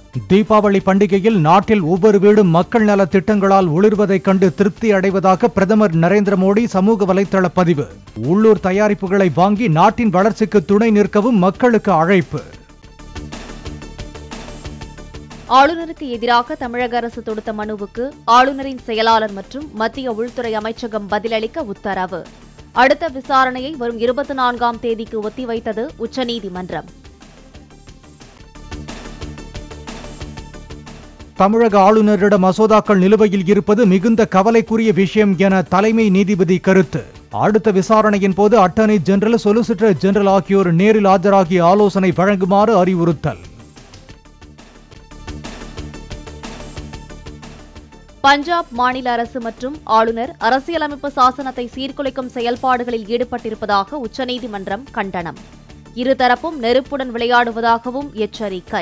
தீபாவளி பண்டிகையில் நாட்டில் ஒவ்வொரு வீடும் மக்கள் நல திட்டங்களால் ஒளிர்வதைக் கண்டு திருப்தி அடைவதாக பிரதமர் நரேந்திர மோடி சமூக வலைதள பதிவு உள்ளூர் தயாரிப்புகளை வாங்கி நாட்டின் வளர்ச்சிக்கு துணை நிற்கவும் மக்களுக்கு அழைப்பு ஆளுநருக்கு எதிராக தமிழக அரசு தொடுத்த மனுவுக்கு ஆளுநரின் செயலாளர் மற்றும் மத்திய உள்துறை அமைச்சகம் பதிலளிக்க உத்தரவு அடுத்த விசாரணையை வரும் இருபத்தி நான்காம் தேதிக்கு ஒத்திவைத்தது உச்சநீதிமன்றம் தமிழக ஆளுநரிடம் மசோதாக்கள் நிலுவையில் இருப்பது மிகுந்த கவலைக்குரிய விஷயம் என தலைமை நீதிபதி கருத்து அடுத்த விசாரணையின் போது அட்டர்னி ஜெனரல் சொலிசிட்டர் ஜெனரல் ஆகியோர் நேரில் ஆஜராகி ஆலோசனை வழங்குமாறு அறிவுறுத்தல் பஞ்சாப் மாநில அரசு மற்றும் ஆளுநர் அரசியலமைப்பு சாசனத்தை சீர்குலைக்கும் செயல்பாடுகளில் ஈடுபட்டிருப்பதாக உச்சநீதிமன்றம் கண்டனம் இருதரப்பும் நெருப்புடன் விளையாடுவதாகவும் எச்சரிக்கை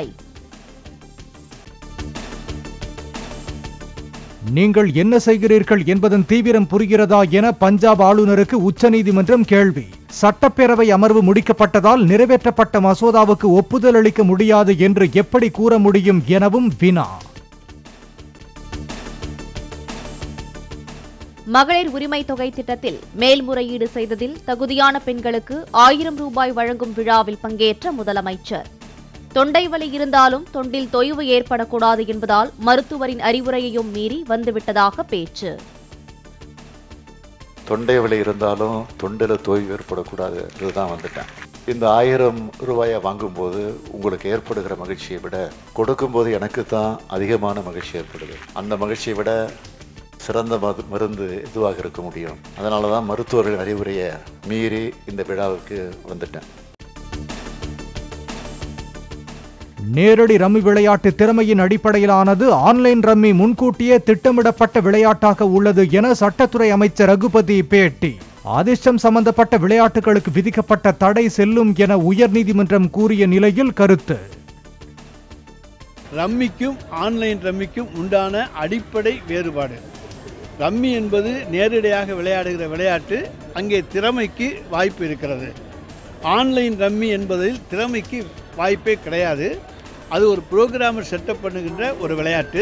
நீங்கள் என்ன செய்கிறீர்கள் என்பதன் தீவிரம் புரிகிறதா என பஞ்சாப் ஆளுநருக்கு உச்சநீதிமன்றம் கேள்வி சட்டப்பேரவை அமர்வு முடிக்கப்பட்டதால் நிறைவேற்றப்பட்ட மசோதாவுக்கு ஒப்புதல் அளிக்க முடியாது என்று எப்படி கூற முடியும் எனவும் வினா மகளிர் உரிமை தொகை திட்டத்தில் மேல்முறையீடு செய்ததில் தகுதியான பெண்களுக்கு ஆயிரம் ரூபாய் வழங்கும் விழாவில் பங்கேற்ற முதலமைச்சர் தொண்டை வலி இருந்தாலும் தொண்டில் தொய்வு ஏற்படக்கூடாது என்பதால் மருத்துவரின் அறிவுரையையும் மீறி வந்துவிட்டதாக பேச்சு தொண்டை வலி இருந்தாலும் தொண்டில் தொய்வு ஏற்படக்கூடாது இதுதான் வந்துட்டேன் இந்த ஆயிரம் ரூபாயை வாங்கும்போது உங்களுக்கு ஏற்படுகிற மகிழ்ச்சியை விட கொடுக்கும்போது எனக்கு தான் அதிகமான மகிழ்ச்சி ஏற்படுது அந்த மகிழ்ச்சியை விட சிறந்த மது மருந்து எதுவாக இருக்க முடியும் அதனால தான் மருத்துவர்கள் அறிவுரையை மீறி இந்த விழாவுக்கு வந்துட்டேன் நேரடி ரம்மி விளையாட்டு திறமையின் அடிப்படையிலானது ஆன்லைன் ரம்மி முன்கூட்டியே திட்டமிடப்பட்ட விளையாட்டாக உள்ளது என சட்டத்துறை அமைச்சர் ரகுபதி பேட்டி அதிர்ஷ்டம் சம்பந்தப்பட்ட விளையாட்டுகளுக்கு விதிக்கப்பட்ட தடை செல்லும் என உயர்நீதிமன்றம் கூறிய நிலையில் கருத்து ரம்மிக்கும் ஆன்லைன் ரம்மிக்கும் உண்டான அடிப்படை வேறுபாடு ரம்மி என்பது நேரடியாக விளையாடுகிற விளையாட்டு அங்கே திறமைக்கு வாய்ப்பு இருக்கிறது ஆன்லைன் ரம்மி என்பதில் திறமைக்கு வாய்ப்பே கிடையாது அது ஒரு புரோகிராமர் செட்டப் பண்ணுகின்ற ஒரு விளையாட்டு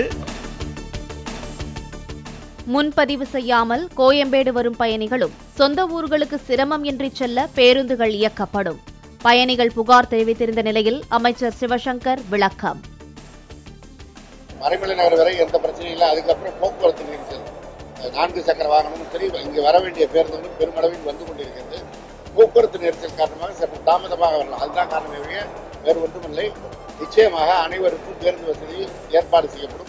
முன்பதிவு செய்யாமல் கோயம்பேடு வரும் பயணிகளும் சொந்த ஊர்களுக்கு சிரமம் இன்றி செல்ல பேருந்துகள் இயக்கப்படும் பயணிகள் புகார் தெரிவித்திருந்த நிலையில் அமைச்சர் சிவசங்கர் விளக்கம் மறைமலை நகர் வரை எந்த பிரச்சனையும் இல்லை அதுக்கப்புறம் போக்குவரத்து நெரிசல் நான்கு சக்கர வாகனமும் சரி இங்கே வர வேண்டிய பேருந்துகளும் பெருமளவில் வந்து கொண்டிருக்கிறது போக்குவரத்து நெரிசல் காரணமாக சற்று தாமதமாக வரலாம் அதுதான் காரணமே ஒழிய வேறு ஒன்றுமில்லை நிச்சயமாக அனைவருக்கும் பேருந்து வசதி ஏற்பாடு செய்யப்படும்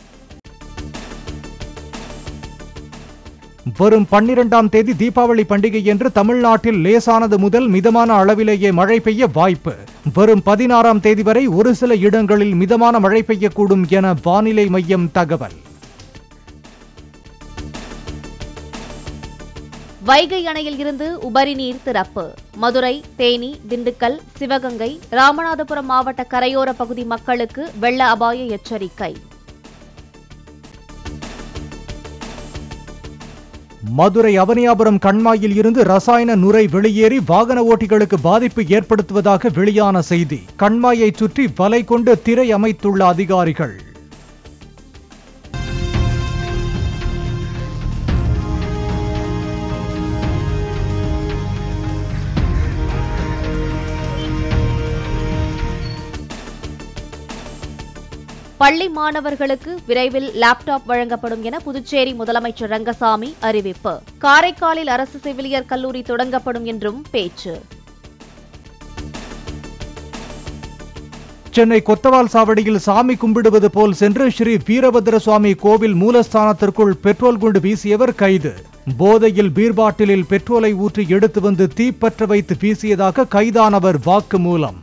வரும் பன்னிரெண்டாம் தேதி தீபாவளி பண்டிகை என்று தமிழ்நாட்டில் லேசானது முதல் மிதமான அளவிலேயே மழை பெய்ய வாய்ப்பு வரும் பதினாறாம் தேதி வரை ஒரு சில இடங்களில் மிதமான மழை பெய்யக்கூடும் என வானிலை மையம் தகவல் வைகை அணையில் இருந்து உபரி நீர் திறப்பு மதுரை தேனி திண்டுக்கல் சிவகங்கை ராமநாதபுரம் மாவட்ட கரையோர பகுதி மக்களுக்கு வெள்ள அபாய எச்சரிக்கை மதுரை அவனியாபுரம் கண்மாயில் இருந்து ரசாயன நுரை வெளியேறி வாகன ஓட்டிகளுக்கு பாதிப்பு ஏற்படுத்துவதாக வெளியான செய்தி கண்மாயை சுற்றி வலை கொண்டு திரை அமைத்துள்ள அதிகாரிகள் பள்ளி மாணவர்களுக்கு விரைவில் லேப்டாப் வழங்கப்படும் என புதுச்சேரி முதலமைச்சர் ரங்கசாமி அறிவிப்பு காரைக்காலில் அரசு செவிலியர் கல்லூரி தொடங்கப்படும் என்றும் பேச்சு சென்னை கொத்தவால் சாவடியில் சாமி கும்பிடுவது போல் சென்று ஸ்ரீ வீரபத்திர சுவாமி கோவில் மூலஸ்தானத்திற்குள் பெட்ரோல் குண்டு வீசியவர் கைது போதையில் பீர் பாட்டிலில் பெட்ரோலை ஊற்றி எடுத்து வந்து தீப்பற்ற வைத்து வீசியதாக கைதானவர் வாக்குமூலம்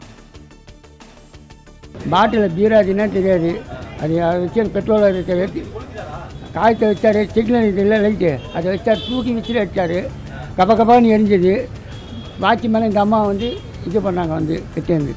பாட்டில் பீராஜின்னா தெரியாது அது அதை வச்சு அந்த பெட்ரோலை இருக்க ஏற்றி காய்க்க வச்சார் சிக்னல் இதில் லைட்டு அதை வச்சார் தூக்கி வச்சுட்டு வச்சார் கப கபான்னு எரிஞ்சது வாட்சி மேலே இந்த அம்மா வந்து இது பண்ணாங்க வந்து கிட்டேருந்து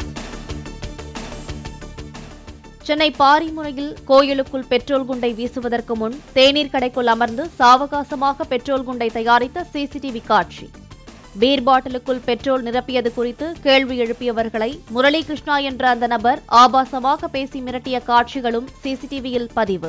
சென்னை பாரிமுனையில் கோயிலுக்குள் பெட்ரோல் குண்டை வீசுவதற்கு முன் தேநீர் கடைக்குள் அமர்ந்து சாவகாசமாக பெட்ரோல் குண்டை தயாரித்த சிசிடிவி காட்சி பீர் பாட்டிலுக்குள் பெட்ரோல் நிரப்பியது குறித்து கேள்வி எழுப்பியவர்களை முரளி கிருஷ்ணா என்ற அந்த நபர் ஆபாசமாக பேசி மிரட்டிய காட்சிகளும் சிசிடிவியில் பதிவு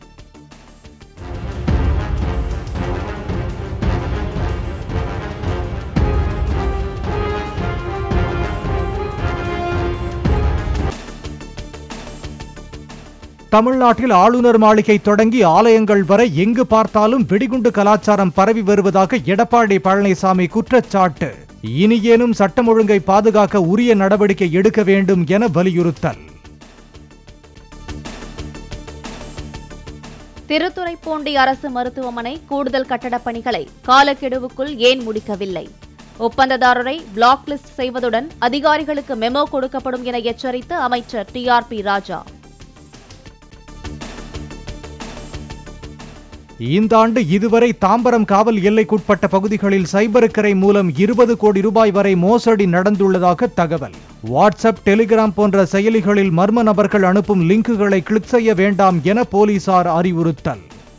தமிழ்நாட்டில் ஆளுநர் மாளிகை தொடங்கி ஆலயங்கள் வரை எங்கு பார்த்தாலும் வெடிகுண்டு கலாச்சாரம் பரவி வருவதாக எடப்பாடி பழனிசாமி குற்றச்சாட்டு இனியேனும் சட்டம் ஒழுங்கை பாதுகாக்க உரிய நடவடிக்கை எடுக்க வேண்டும் என வலியுறுத்தல் திருத்துறைப்பூண்டி அரசு மருத்துவமனை கூடுதல் கட்டடப் பணிகளை காலக்கெடுவுக்குள் ஏன் முடிக்கவில்லை ஒப்பந்ததாரரை பிளாக் லிஸ்ட் செய்வதுடன் அதிகாரிகளுக்கு மெமோ கொடுக்கப்படும் என எச்சரித்த அமைச்சர் டி ஆர் பி ராஜா இந்த ஆண்டு இதுவரை தாம்பரம் காவல் எல்லைக்குட்பட்ட பகுதிகளில் சைபர் மூலம் இருபது கோடி ரூபாய் வரை மோசடி நடந்துள்ளதாக தகவல் வாட்ஸ்அப் டெலிகிராம் போன்ற செயலிகளில் மர்ம நபர்கள் அனுப்பும் லிங்குகளை கிளிக் செய்ய வேண்டாம் என போலீசார் அறிவுறுத்தல்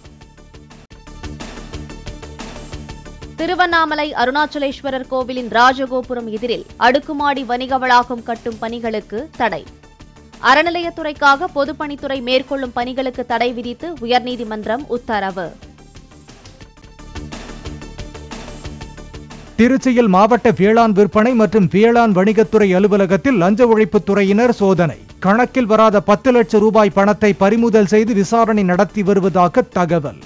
திருவண்ணாமலை அருணாச்சலேஸ்வரர் கோவிலின் ராஜகோபுரம் எதிரில் அடுக்குமாடி வணிக வளாகம் கட்டும் பணிகளுக்கு தடை அறநிலையத்துறைக்காக பொதுப்பணித்துறை மேற்கொள்ளும் பணிகளுக்கு தடை விதித்து உயர்நீதிமன்றம் உத்தரவு திருச்சியில் மாவட்ட வேளாண் விற்பனை மற்றும் வேளாண் வணிகத்துறை அலுவலகத்தில் லஞ்ச ஒழிப்புத் துறையினர் சோதனை கணக்கில் வராத பத்து லட்சம் ரூபாய் பணத்தை பறிமுதல் செய்து விசாரணை நடத்தி வருவதாக தகவல்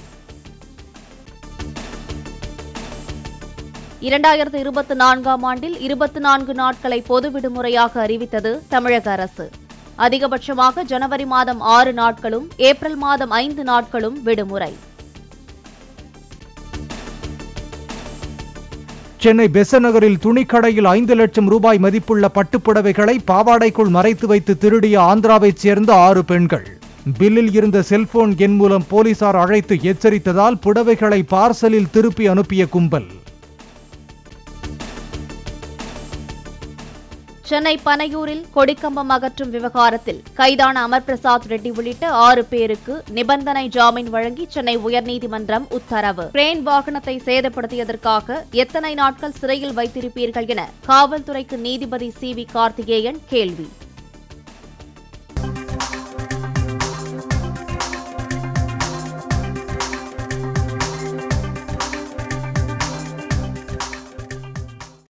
இரண்டாயிரத்து இருபத்தி நான்காம் ஆண்டில் இருபத்தி நான்கு நாட்களை பொது விடுமுறையாக அறிவித்தது தமிழக அரசு அதிகபட்சமாக ஜனவரி மாதம் ஆறு நாட்களும் ஏப்ரல் மாதம் ஐந்து நாட்களும் விடுமுறை சென்னை பெசநகரில் துணிக்கடையில் ஐந்து லட்சம் ரூபாய் மதிப்புள்ள பட்டுப்புடவைகளை பாவாடைக்குள் மறைத்து வைத்து திருடிய ஆந்திராவைச் சேர்ந்த ஆறு பெண்கள் பில்லில் இருந்த செல்போன் எண் மூலம் போலீசார் அழைத்து எச்சரித்ததால் புடவைகளை பார்சலில் திருப்பி அனுப்பிய கும்பல் சென்னை பனையூரில் கொடிக்கம்பம் அகற்றும் விவகாரத்தில் கைதான அமர் பிரசாத் ரெட்டி உள்ளிட்ட ஆறு பேருக்கு நிபந்தனை ஜாமீன் வழங்கி சென்னை உயர்நீதிமன்றம் உத்தரவு கிரேன் வாகனத்தை சேதப்படுத்தியதற்காக எத்தனை நாட்கள் சிறையில் வைத்திருப்பீர்கள் என காவல்துறைக்கு நீதிபதி சி வி கார்த்திகேயன் கேள்வி